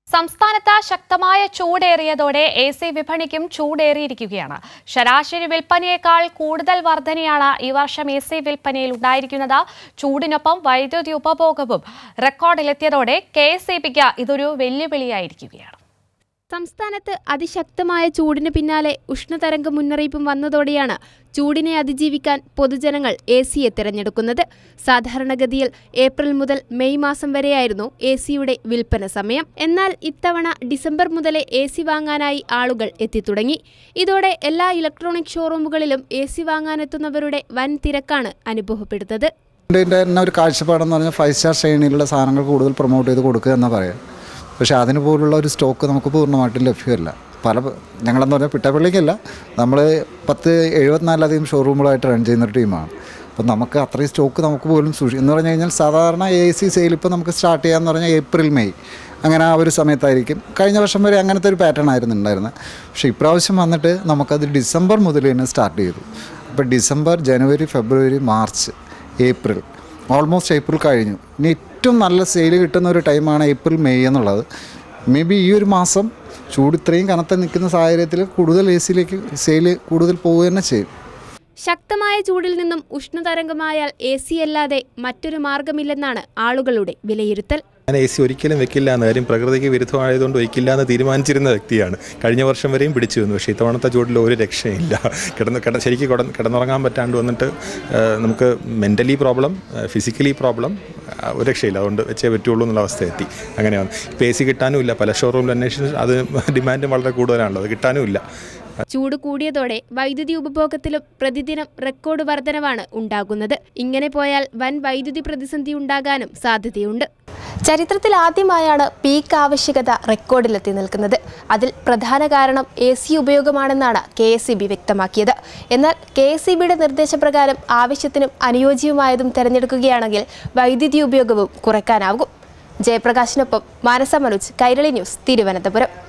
സംസ്ഥാനത്ത് ശക്തമായ ചൂടേറിയതോടെ A C വിപണിക്കും ചൂടേറിയിരിക്കുകയാണ് ശരാശരി വിൽപ്പനയേക്കാൾ കൂടുതൽ വർധനയാണ് ഈ വർഷം എ സി വിൽപ്പനയിൽ ഉണ്ടായിരിക്കുന്നത് ചൂടിനൊപ്പം വൈദ്യുതി ഉപഭോഗവും റെക്കോർഡിലെത്തിയതോടെ കെ എസ് ഇ ബിക്ക് ഇതൊരു വെല്ലുവിളിയായിരിക്കുകയാണ് സംസ്ഥാനത്ത് അതിശക്തമായ ചൂടിന് പിന്നാലെ ഉഷ്ണതരംഗ മുന്നറിയിപ്പും വന്നതോടെയാണ് ചൂടിനെ അതിജീവിക്കാൻ പൊതുജനങ്ങൾ എ സിയെ തിരഞ്ഞെടുക്കുന്നത് സാധാരണഗതിയിൽ ഏപ്രിൽ മുതൽ മെയ് മാസം വരെയായിരുന്നു എ സിയുടെ വിൽപ്പന സമയം എന്നാൽ ഇത്തവണ ഡിസംബർ മുതലേ എ സി വാങ്ങാനായി ആളുകൾ എത്തിത്തുടങ്ങി ഇതോടെ എല്ലാ ഇലക്ട്രോണിക് ഷോറൂമുകളിലും എ സി വാങ്ങാനെത്തുന്നവരുടെ വൻ തിരക്കാണ് അനുഭവപ്പെടുന്നത് ഇതിൻ്റെ തന്നെ ഒരു കാഴ്ചപ്പാടെന്ന് പറഞ്ഞാൽ ഫൈവ് സ്റ്റാർ ശ്രേണിയിലുള്ള സാധനങ്ങൾ കൂടുതൽ പ്രൊമോട്ട് ചെയ്ത് കൊടുക്കുക എന്ന് പറയാം പക്ഷേ അതിന് പോലുള്ള ഒരു സ്റ്റോക്ക് നമുക്ക് പൂർണ്ണമായിട്ടും ലഭ്യമല്ല പല ഞങ്ങളെന്ന് പറഞ്ഞാൽ പിട്ടപ്പള്ളിക്കല്ല നമ്മൾ പത്ത് എഴുപത്തിനാലധികം ഷോറൂമുകളായിട്ട് റൺ ചെയ്യുന്ന ഒരു ടീമാണ് അപ്പോൾ നമുക്ക് അത്രയും സ്റ്റോക്ക് നമുക്ക് പോലും സൂക്ഷി എന്ന് പറഞ്ഞു കഴിഞ്ഞാൽ സാധാരണ എ സി സെയിൽ ഇപ്പോൾ നമുക്ക് സ്റ്റാർട്ട് ചെയ്യാമെന്ന് പറഞ്ഞാൽ ഏപ്രിൽ മെയ് അങ്ങനെ ആ ഒരു സമയത്തായിരിക്കും കഴിഞ്ഞ വർഷം വരെ അങ്ങനത്തെ ഒരു പാറ്റേൺ ആയിരുന്നു ഉണ്ടായിരുന്നത് പക്ഷേ ഇപ്രാവശ്യം വന്നിട്ട് നമുക്കത് ഡിസംബർ മുതൽ തന്നെ സ്റ്റാർട്ട് ചെയ്തു അപ്പോൾ ഡിസംബർ ജനുവരി ഫെബ്രുവരി മാർച്ച് ഏപ്രിൽ ഓൾമോസ്റ്റ് ഏപ്രിൽ കഴിഞ്ഞു ഇനി ഏറ്റവും നല്ല സെയിൽ കിട്ടുന്ന ഒരു ടൈമാണ് ഏപ്രിൽ മെയ് എന്നുള്ളത് മേ ബി ഈ ഒരു മാസം ചൂട് ഇത്രയും കനത്ത നിൽക്കുന്ന സാഹചര്യത്തിൽ കൂടുതൽ എ സിയിലേക്ക് സെയിൽ കൂടുതൽ പോവുക തന്നെ ചെയ്യും ശക്തമായ ചൂടിൽ നിന്നും ഉഷ്ണതരംഗമായാൽ എ സി അല്ലാതെ മറ്റൊരു മാർഗമില്ലെന്നാണ് ആളുകളുടെ വിലയിരുത്തൽ ഞാൻ എ സി ഒരിക്കലും വെക്കില്ല എന്ന കാര്യം പ്രകൃതിക്ക് വിരുദ്ധമായതുകൊണ്ട് വെക്കില്ല എന്ന് തീരുമാനിച്ചിരുന്ന വ്യക്തിയാണ് കഴിഞ്ഞ വർഷം വരെയും പിടിച്ചു വന്നു പക്ഷേ ഇത്തവണത്തെ ചൂടിൽ ഒരു രക്ഷയില്ല കിടന്ന് കിട ശരിക്കും കിടന്ന് കിടന്നുറങ്ങാൻ പറ്റാണ്ട് വന്നിട്ട് ആ, നമുക്ക് മെൻ്റലി പ്രോബ്ലം ഫിസിക്കലി പ്രോബ്ലം ഒരു രക്ഷയില്ല അതുകൊണ്ട് വെച്ചേ പറ്റുള്ളൂ എന്നുള്ള അവസ്ഥ എത്തി അങ്ങനെയാണ് ഇപ്പോൾ എ സി കിട്ടാനും ഇല്ല പല ഷോറൂമിൽ അന്വേഷിച്ച് അത് ഡിമാൻഡും വളരെ കൂടുതലാണല്ലോ അത് കിട്ടാനും ഇല്ല ചൂട് കൂടിയതോടെ വൈദ്യുതി ഉപഭോഗത്തിലും പ്രതിദിനം റെക്കോർഡ് വർധനവാണ് ഉണ്ടാകുന്നത് ഇങ്ങനെ പോയാൽ വൻ വൈദ്യുതി പ്രതിസന്ധി ഉണ്ടാകാനും സാധ്യതയുണ്ട് ചരിത്രത്തിൽ ആദ്യമായാണ് പീക്ക് ആവശ്യകത റെക്കോർഡിലെത്തി നിൽക്കുന്നത് അതിൽ പ്രധാന കാരണം എ സി ഉപയോഗമാണെന്നാണ് കെ എസ് ഇ ബി വ്യക്തമാക്കിയത് എന്നാൽ കെ എസ് ഇ ബിയുടെ നിർദ്ദേശപ്രകാരം ആവശ്യത്തിനും അനുയോജ്യവുമായതും തിരഞ്ഞെടുക്കുകയാണെങ്കിൽ വൈദ്യുതി ഉപയോഗവും കുറയ്ക്കാനാകും ജയപ്രകാശിനൊപ്പം മാനസ മനോജ് കൈരളി ന്യൂസ് തിരുവനന്തപുരം